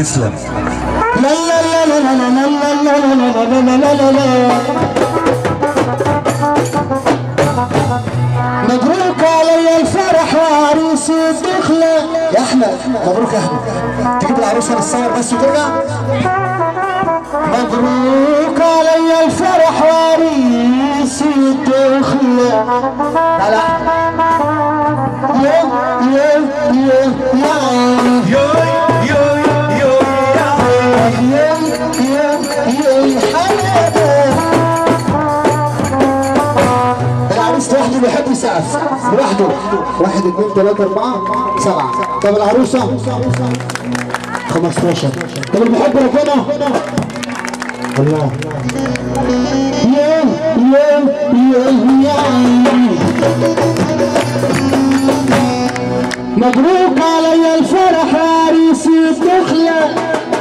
تسلم لا لا لا لا لا لا لا لا لا لا لا لا لا مبروك علي الفرح وعريسي الدخلة يا احمد مبروك يا احمد تجيب العروسة للصور بس وترجع مبروك علي الفرح وعريسي الدخلة لا لا يا يا يا يا عيني يوي يوي يوي يا العريس لوحده بيحب يسقف لوحده واحد اثنين ثلاثة أربعة سبعة طب العروسة 15 طب اللي بيحب ربنا الله يا يا يا يا عيني. مبروك علي الفرح عريسي الدخلة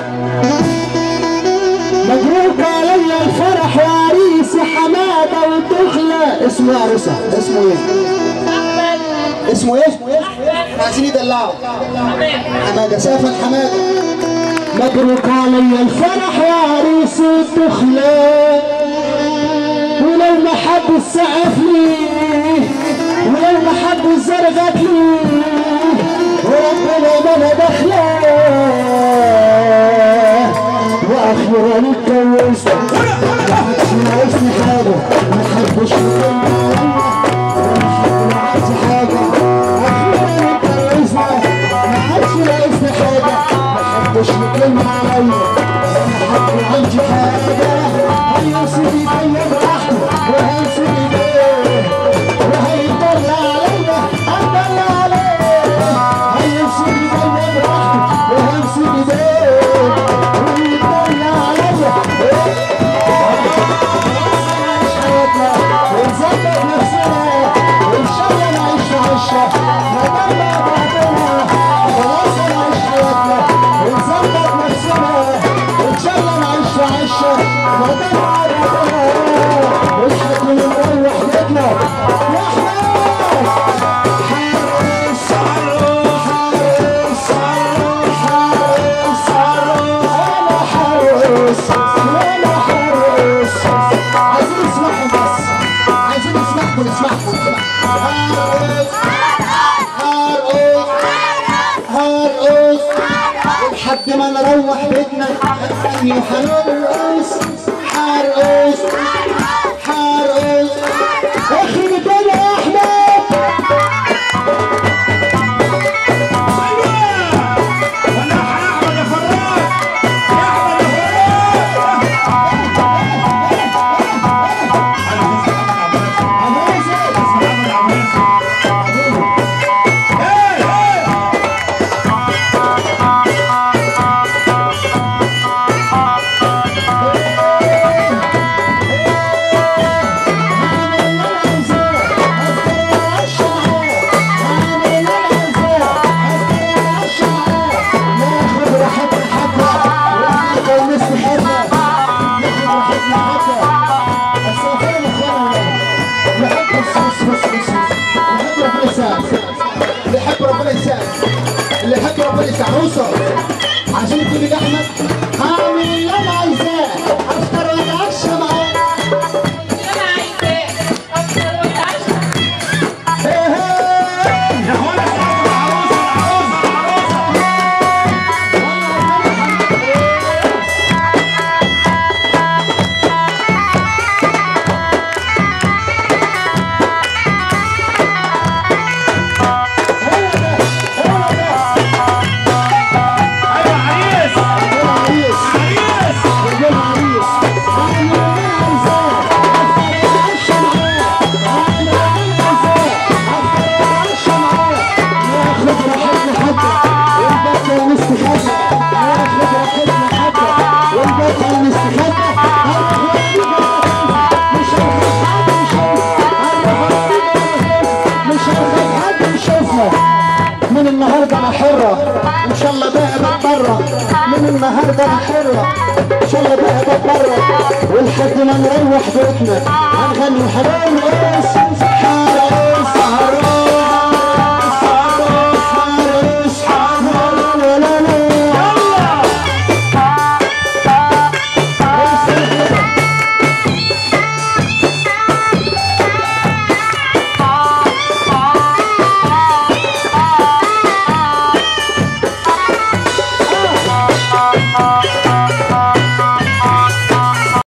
مبروك علي الفرح وعريسي حمادة والدخلة اسمه يا عروسة اسمه ايه؟ اسمه ايه؟ احنا عايزين يدلعوا حمادة سافر حمادة مبروك علي الفرح وعريسي الدخلة ولو ما حد السقف لي ولو ما حد الزرغت لي وربنا ما انا داخله واخيرا اتجوزت ما حدش ناقصني حاجه ما حدش عايز حاجه اخيرا اتجوزنا ما حدش ناقصني حاجه ما حدش كلمه عليا ما حد عندي حاجه هيسيب ايديا براحته وهيسيب ايديه وهيطلع علينا هيطلع عليه هيسيب ايديا براحته وهيسيب ايديه ويطلع عليا ونظبط نفسنا وان شاء الله نعيش عيشه ندمر بعضنا خلاص نعيش حياتنا ونظبط نفسنا وان شاء الله نعيش عيشه ندمر بعضنا ونحب نروح بيتنا يا احمد حارس حارس حارس انا حارس انا حارس عايزين نسمعهم بس عايزين نسمعكم نسمعكم هارقص هارقص هارقص لحد ما نروح بيتنا هنغني وهنرقص هارقص هارقص اخي بدنا يا احمد انا احمد يا فراج يا احمد يا اللي يحب ربنا يساعد اللي يحب ربنا يساعد اوصل عشان تيجي يا احمد هعمل اللي انا عايزاه افطر واتعشى معاك هي هي يا اخوانا العروسه العروسه العروسه ايوه عريس العريس عريس رجال عريس هعمل اللي انا عايزاه افطر واتعشى معاك هعمل اللي انا عايزاه افطر واتعشى معاك ناخد راحتنا حبه والبطل مستخبى ناخد راحتنا حبه والبطل مستخبى مش هنخاف حد يشوف مش هنخاف حد يشوفنا من النهارده انا حره ان شاء الله بقى بتبرع من النهارده انا حره ان شاء الله بقى بتبرع ولحد ما نروح بيتنا هنغني وهنرقص